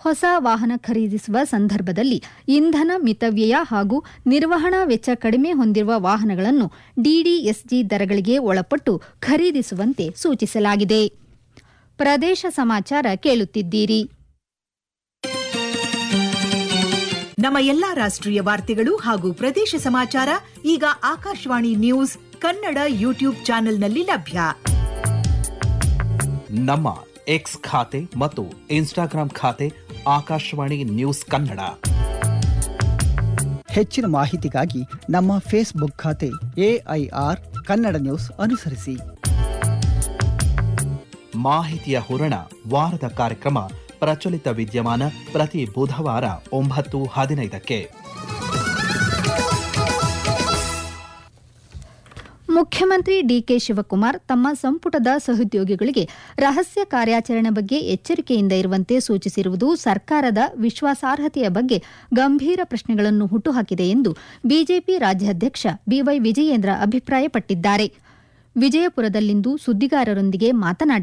ಹೊಸ ವಾಹನ ಖರೀದಿಸುವ ಸಂದರ್ಭದಲ್ಲಿ ಇಂಧನ ಮಿತವ್ಯಯ ಹಾಗೂ ನಿರ್ವಹಣಾ ವೆಚ್ಚ ಕಡಿಮೆ ಹೊಂದಿರುವ ವಾಹನಗಳನ್ನು ಡಿಡಿಎಸ್ಜಿ ದರಗಳಿಗೆ ಒಳಪಟ್ಟು ಖರೀದಿಸುವಂತೆ ಸೂಚಿಸಲಾಗಿದೆ ಪ್ರದೇಶ ಸಮಾಚಾರ ಕೇಳುತ್ತಿದ್ದೀರಿ ನಮ್ಮ ಎಲ್ಲಾ ರಾಷ್ಟ್ರೀಯ ವಾರ್ತೆಗಳು ಹಾಗೂ ಪ್ರದೇಶ ಸಮಾಚಾರ ಈಗ ಆಕಾಶವಾಣಿ ನ್ಯೂಸ್ ಕನ್ನಡ ಯೂಟ್ಯೂಬ್ ಚಾನೆಲ್ನಲ್ಲಿ ಲಭ್ಯ ನಮ್ಮ ಎಕ್ಸ್ ಖಾತೆ ಮತ್ತು ಇನ್ಸ್ಟಾಗ್ರಾಂ ಖಾತೆ ಆಕಾಶವಾಣಿ ನ್ಯೂಸ್ ಕನ್ನಡ ಹೆಚ್ಚಿನ ಮಾಹಿತಿಗಾಗಿ ನಮ್ಮ ಫೇಸ್ಬುಕ್ ಖಾತೆ ಎಐಆರ್ ಕನ್ನಡ ನ್ಯೂಸ್ ಅನುಸರಿಸಿ ಮಾಹಿತಿಯ ಹೂರಣ ವಾರದ ಕಾರ್ಯಕ್ರಮ ಪ್ರಚಲಿತ ವಿದ್ಯಮಾನ ಪ್ರತಿ ಬುಧವಾರ ಒಂಬತ್ತು ಹದಿನೈದಕ್ಕೆ ಮುಖ್ಯಮಂತ್ರಿ ಡಿಕೆ ಶಿವಕುಮಾರ್ ತಮ್ಮ ಸಂಪುಟದ ಸಹೋದ್ಯೋಗಿಗಳಿಗೆ ರಹಸ್ಯ ಕಾರ್ಯಾಚರಣೆ ಬಗ್ಗೆ ಎಚ್ಚರಿಕೆಯಿಂದ ಇರುವಂತೆ ಸೂಚಿಸಿರುವುದು ಸರ್ಕಾರದ ವಿಶ್ವಾಸಾರ್ಹತೆಯ ಬಗ್ಗೆ ಗಂಭೀರ ಪ್ರಶ್ನೆಗಳನ್ನು ಹುಟ್ಟುಹಾಕಿದೆ ಎಂದು ಬಿಜೆಪಿ ರಾಜ್ಯಾಧ್ಯಕ್ಷ ಬಿವೈ ವಿಜಯೇಂದ್ರ ಅಭಿಪ್ರಾಯಪಟ್ಟಿದ್ದಾರೆ ವಿಜಯಪುರದಲ್ಲಿಂದು ಸುದ್ದಿಗಾರರೊಂದಿಗೆ ಮಾತನಾಡಿ